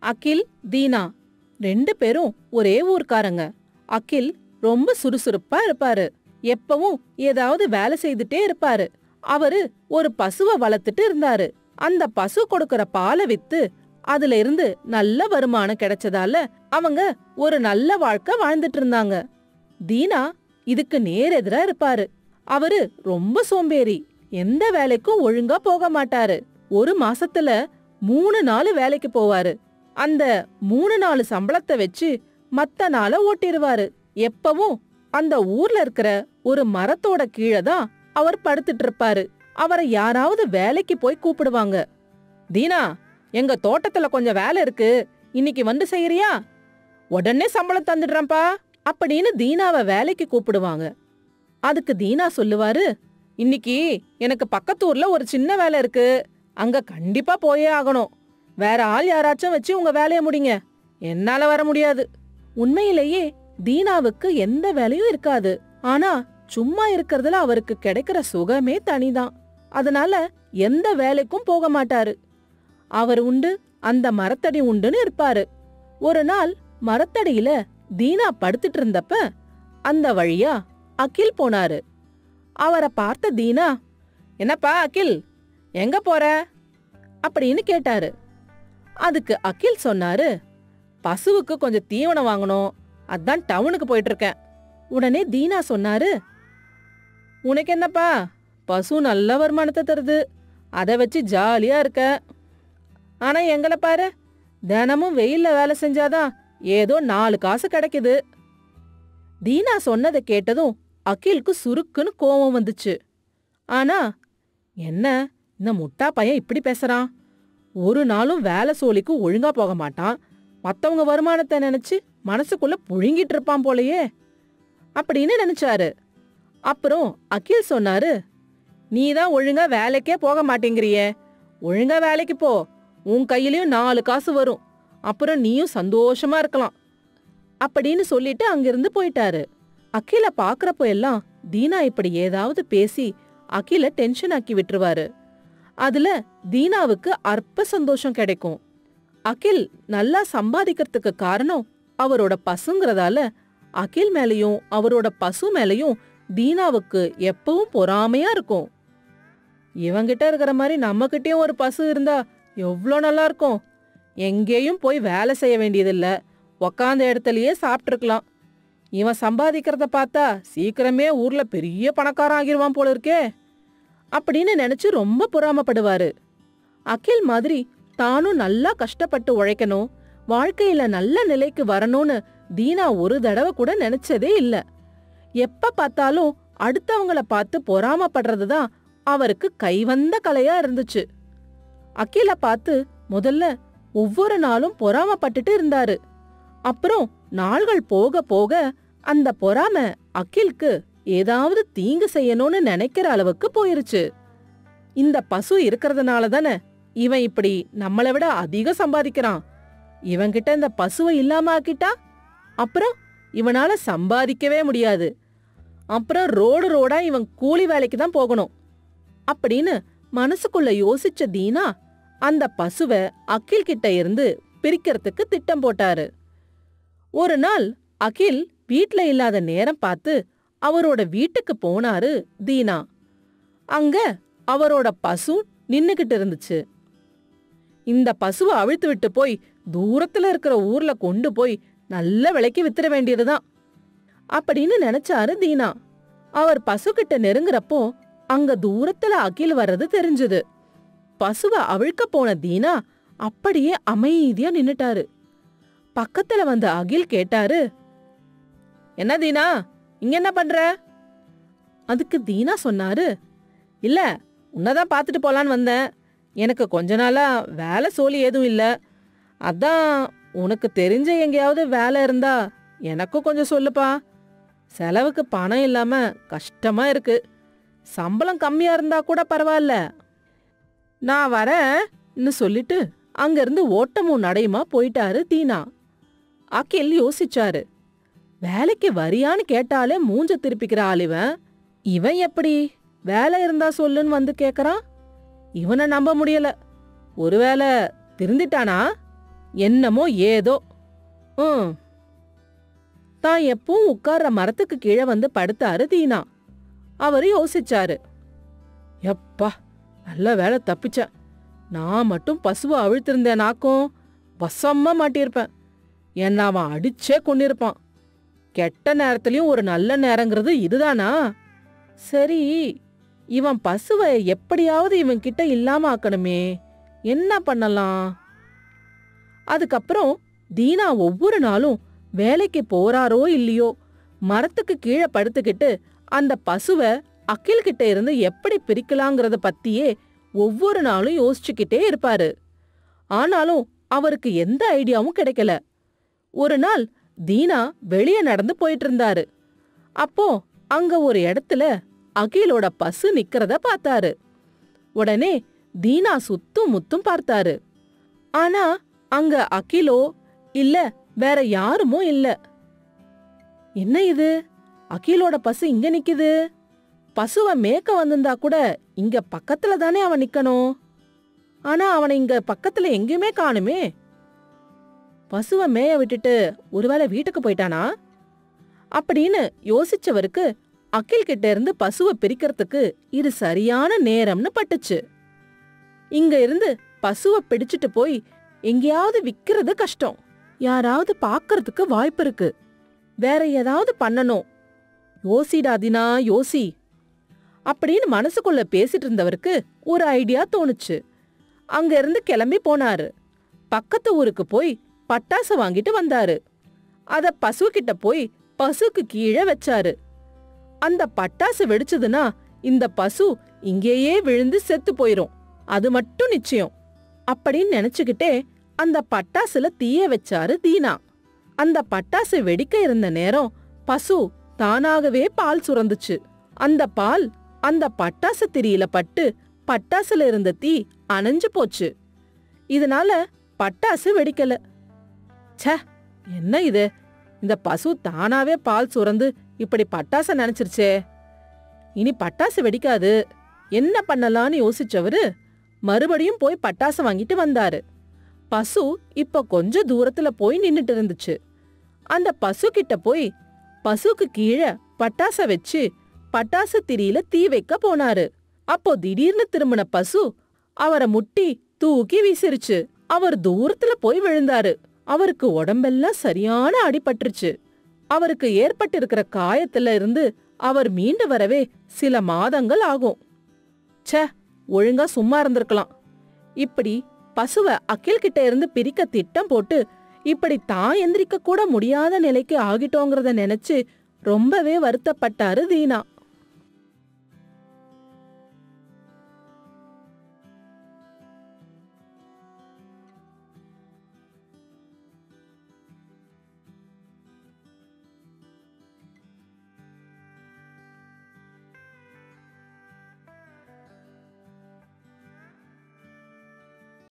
அகில் தீனா ரெண்டு பேரும் ஒரே ஊர்க்காரங்க அகில் ரொம்ப சுறுசுறுப்பா இருப்பாரு எப்பவும் ஏதாவது வேலை செய்துட்டே இருப்பாரு அவரு ஒரு பசுவை வளர்த்துட்டு இருந்தாரு அந்த பசு கொடுக்கற பாலை வித்து அதுல இருந்து நல்ல வருமானம் கிடைச்சதால அவங்க ஒரு நல்ல வாழ்க்கை வாழ்ந்துட்டு இருந்தாங்க தீனா இதுக்கு நேர் எதிரா இருப்பாரு அவரு ரொம்ப சோம்பேறி எந்த வேலைக்கும் ஒழுங்கா போக மாட்டாரு ஒரு மாசத்துல மூணு நாள் வேலைக்கு போவாரு அந்த மூணு நாலு சம்பளத்தை வச்சு மத்த நாள ஓட்டிருவாரு எப்பவும் அந்த ஊர்ல இருக்கிற ஒரு மரத்தோட கீழே தான் அவர் படுத்துட்டு இருப்பாரு அவரை யாராவது வேலைக்கு போய் கூப்பிடுவாங்க தீனா எங்க தோட்டத்துல கொஞ்சம் வேலை இருக்கு இன்னைக்கு வந்து செய்யறியா உடனே சம்பளம் தந்துடுறேன்ப்பா அப்படின்னு தீனாவை வேலைக்கு கூப்பிடுவாங்க அதுக்கு தீனா சொல்லுவாரு இன்னைக்கு எனக்கு பக்கத்தூர்ல ஒரு சின்ன வேலை இருக்கு அங்க கண்டிப்பா போயே ஆகணும் வேற ஆள் யாராச்சும் வச்சு உங்க வேலைய முடிங்க என்னால வர முடியாது உண்மையிலேயே தீனாவுக்கு எந்த வேலையும் இருக்காது ஆனா சும்மா இருக்கறதுல அவருக்கு கிடைக்கிற சுகமே தனிதான் அதனால எந்த வேலைக்கும் போக மாட்டாரு அவர் உண்டு அந்த மரத்தடி உண்டுன்னு இருப்பாரு ஒரு நாள் மரத்தடியில தீனா படுத்துட்டு இருந்தப்ப அந்த வழியா அகில் போனாரு அவரை பார்த்த தீனா என்னப்பா அகில் எங்க போற அப்படின்னு கேட்டாரு அதுக்கு அகில் சொன்னாரு பசுவுக்கு கொஞ்சம் தீவனம் வாங்கணும் அதான் டவுனுக்கு போயிட்டு இருக்கேன் உடனே தீனா சொன்னாரு உனக்கு என்னப்பா பசு நல்ல வருமானத்தை தருது அதை வச்சு ஜாலியா இருக்க ஆனா எங்களை பாரு தினமும் வெயில்ல வேலை செஞ்சாதான் ஏதோ நாலு காசு கிடைக்குது தீனா சொன்னதை கேட்டதும் அகிலுக்கு சுருக்குன்னு கோவம் வந்துச்சு ஆனா என்ன இந்த முட்டா பையன் இப்படி பேசுறான் ஒரு நாளும் வேலை சோலிக்கு ஒழுங்கா போக மாட்டான் மத்தவங்க வருமானத்தை நினைச்சு மனசுக்குள்ள புழுங்கிட்டு இருப்பான் போலயே அப்படின்னு நினைச்சாரு அப்புறம் அகில் சொன்னாரு நீ தான் ஒழுங்கா வேலைக்கே போக மாட்டேங்கிறியே ஒழுங்கா வேலைக்கு போ உன் கையிலயும் நாலு காசு வரும் அப்புறம் நீயும் சந்தோஷமா இருக்கலாம் அப்படின்னு சொல்லிட்டு அங்கிருந்து போயிட்டாரு அகில பாக்குறப்போ எல்லாம் தீனா இப்படி ஏதாவது பேசி அகில டென்ஷன் ஆக்கி விட்டுருவாரு அதுல தீனாவுக்கு அற்ப சந்தோஷம் கிடைக்கும் அகில் நல்லா சம்பாதிக்கிறதுக்கு காரணம் அவரோட பசுங்கிறதால அகில் மேலயும் அவரோட பசு மேலயும் தீனாவுக்கு எப்பவும் பொறாமையா இருக்கும் இவங்கிட்ட இருக்கிற மாதிரி நம்மகிட்டயும் ஒரு பசு இருந்தா எவ்வளோ நல்லா இருக்கும் எங்கேயும் போய் வேலை செய்ய வேண்டியதில்ல உக்காந்த இடத்துலயே சாப்பிட்டுருக்கலாம் இவன் சம்பாதிக்கிறத பார்த்தா சீக்கிரமே ஊர்ல பெரிய பணக்காரன் ஆகிருவான் போல இருக்கே அப்படின்னு நினைச்சு ரொம்ப பொறாமப்படுவாரு அகில் மாதிரி தானும் நல்லா கஷ்டப்பட்டு உழைக்கணும் வாழ்க்கையில நல்ல நிலைக்கு வரணும்னு தீனா ஒரு தடவை கூட நினைச்சதே இல்ல எப்ப பார்த்தாலும் அடுத்தவங்கள பார்த்து பொறாமப்படுறது தான் அவருக்கு கைவந்த கலையா இருந்துச்சு அகில பார்த்து முதல்ல ஒவ்வொரு நாளும் பொறாமப்பட்டுட்டு இருந்தாரு அப்புறம் நாள்கள் போக போக அந்த பொறாம அகிலுக்கு ஏதாவது தீங்கு செய்யணும்னு நினைக்கிற அளவுக்கு போயிருச்சு இந்த பசு இருக்கறதுனால தானே இவன் இப்படி நம்மளை விட அதிகம் சம்பாதிக்கிறான் இவன்கிட்ட இந்த பசுவை இல்லாம ஆக்கிட்டா அப்புறம் இவனால சம்பாதிக்கவே முடியாது அப்புறம் ரோடு ரோடா இவன் கூலி வேலைக்கு தான் போகணும் அப்படின்னு மனசுக்குள்ள யோசிச்ச தீனா அந்த பசுவை அகில் கிட்ட இருந்து பிரிக்கிறதுக்கு திட்டம் போட்டாரு ஒரு நாள் அகில் வீட்ல இல்லாத நேரம் பார்த்து அவரோட வீட்டுக்கு போனாரு தீனா அங்க அவரோட பசு நின்னுகிட்டு இருந்துச்சு இந்த பசுவை அவிழ்த்து விட்டு போய் தூரத்துல இருக்கிற ஊர்ல கொண்டு போய் நல்ல விலைக்கு வித்துற வேண்டியதுதான் அப்படின்னு நினைச்சாரு தீனா அவர் பசுகிட்ட நெருங்குறப்போ அங்க தூரத்துல அகில் வர்றது தெரிஞ்சது பசுவை அவிழ்க்க போன தீனா அப்படியே அமைதியா நின்னுட்டாரு பக்கத்துல வந்த அகில் கேட்டாரு என்ன தீனா இங்க என்ன பண்ற அதுக்கு தீனா சொன்னாரு இல்ல உன்னதான் பார்த்துட்டு போலான்னு வந்தேன் எனக்கு கொஞ்ச நாளா வேலை சோலி எதுவும் இல்ல அதான் உனக்கு தெரிஞ்ச எங்கேயாவது வேலை இருந்தா எனக்கும் கொஞ்சம் சொல்லுப்பா செலவுக்கு பணம் இல்லாம கஷ்டமா இருக்கு சம்பளம் கம்மியா இருந்தா கூட பரவாயில்ல நான் வரேன்னு சொல்லிட்டு அங்கிருந்து ஓட்டமும் நடையுமா போயிட்டாரு தீனா அகில் யோசிச்சாரு வேலைக்கு வரியான்னு கேட்டாலே மூஞ்ச திருப்பிக்கிற ஆள் இவன் இவன் எப்படி வேலை இருந்தா சொல்லுன்னு வந்து கேக்குறான் இவனை நம்ப முடியல ஒருவேளை திருந்திட்டானா என்னமோ ஏதோ ம் தான் எப்பவும் உட்கார்ற மரத்துக்கு கீழே வந்து படுத்தாரு தீனா அவரு யோசிச்சாரு எப்பா நல்ல வேலை தப்பிச்சேன் நான் மட்டும் பசுவை அவிழ்த்திருந்தேனாக்கும் வசமா மாட்டியிருப்பேன் என்ன அவன் அடிச்சே கொண்டிருப்பான் கெட்ட நேரத்துலயும் ஒரு நல்ல நேரங்கிறது இதுதானா சரி இவன் பசுவை எப்படியாவது இவன் கிட்ட இல்லாம ஆக்கணுமே என்ன பண்ணலாம் அதுக்கப்புறம் தீனா ஒவ்வொரு நாளும் வேலைக்கு போறாரோ இல்லையோ மரத்துக்கு கீழே படுத்துக்கிட்டு அந்த பசுவை அகில் கிட்ட இருந்து எப்படி பிரிக்கலாங்கிறத பத்தியே ஒவ்வொரு நாளும் யோசிச்சுக்கிட்டே இருப்பாரு ஆனாலும் அவருக்கு எந்த ஐடியாவும் கிடைக்கல ஒரு நாள் தீனா வெளியே நடந்து போயிட்டு இருந்தாரு அப்போ அங்க ஒரு இடத்துல அகிலோட பசு நிக்கிறத பார்த்தாரு உடனே தீனா சுத்தும் முத்தும் பார்த்தாரு ஆனா அங்க அகிலோ இல்ல வேற யாருமோ இல்ல என்ன இது அகிலோட பசு இங்க நிக்குது பசுவை மேய்க்க வந்திருந்தா கூட இங்க பக்கத்துல தானே அவன் நிக்கணும் ஆனா அவனை இங்க பக்கத்துல எங்கேயுமே காணுமே பசுவை மேய விட்டுட்டு ஒருவேளை வீட்டுக்கு போயிட்டானா அப்படின்னு யோசிச்சவருக்கு அகில் கிட்ட இருந்து பசுவை பிரிக்கிறதுக்கு இது சரியான நேரம்னு பட்டுச்சு இங்க இருந்து பசுவை பிடிச்சிட்டு போய் எங்கேயாவது விக்கிறது கஷ்டம் யாராவது பாக்கறதுக்கு வாய்ப்பு இருக்கு வேற ஏதாவது பண்ணணும் யோசிடாதினா யோசி அப்படின்னு மனசுக்குள்ள பேசிட்டு இருந்தவருக்கு ஒரு ஐடியா தோணுச்சு அங்க இருந்து கிளம்பி போனாரு பக்கத்து ஊருக்கு போய் பட்டாசு வாங்கிட்டு வந்தாரு அத பசு கிட்ட போய் பசுக்கு கீழே வச்சாரு அந்த பட்டாசு வெடிச்சதுன்னா இந்த பசு இங்கேயே விழுந்து செத்து போயிரும் அது மட்டும் நிச்சயம் அப்படின்னு நினைச்சுக்கிட்டே அந்த பட்டாசுல தீய வச்சாரு தீனா அந்த பட்டாசு வெடிக்க இருந்த நேரம் பசு தானாகவே பால் சுரந்துச்சு அந்த பால் அந்த பட்டாசு திரியில பட்டு பட்டாசுல இருந்த தீ அணைஞ்சு போச்சு இதனால பட்டாசு வெடிக்கல ச்சே என்ன இது இந்த பசு தானாவே பால் சுரந்து இப்படி பட்டாச நினைச்சிருச்சே இனி பட்டாசு வெடிக்காது என்ன பண்ணலாம்னு யோசிச்சவரு மறுபடியும் போய் பட்டாசு வாங்கிட்டு வந்தாரு பசு இப்ப கொஞ்ச தூரத்துல போய் நின்னுட்டு இருந்துச்சு அந்த பசு கிட்ட போய் பசுக்கு கீழே பட்டாச வச்சு பட்டாசு திரியில தீ வைக்க போனாரு அப்போ திடீர்னு திரும்பின பசு அவரை முட்டி தூக்கி வீசிருச்சு அவர் தூரத்துல போய் விழுந்தாரு அவருக்கு உடம்பெல்லாம் சரியான அடிபட்டுருச்சு அவருக்கு ஏற்பட்டிருக்கிற காயத்துல இருந்து அவர் மீண்டு வரவே சில மாதங்கள் ஆகும் ச்சே ஒழுங்கா சும்மா இருந்திருக்கலாம் இப்படி பசுவ அகில் கிட்ட இருந்து பிரிக்க திட்டம் போட்டு இப்படி தான் எந்திரிக்க கூட முடியாத நிலைக்கு ஆகிட்டோங்கிறத நினைச்சு ரொம்பவே வருத்தப்பட்டாரு தீனா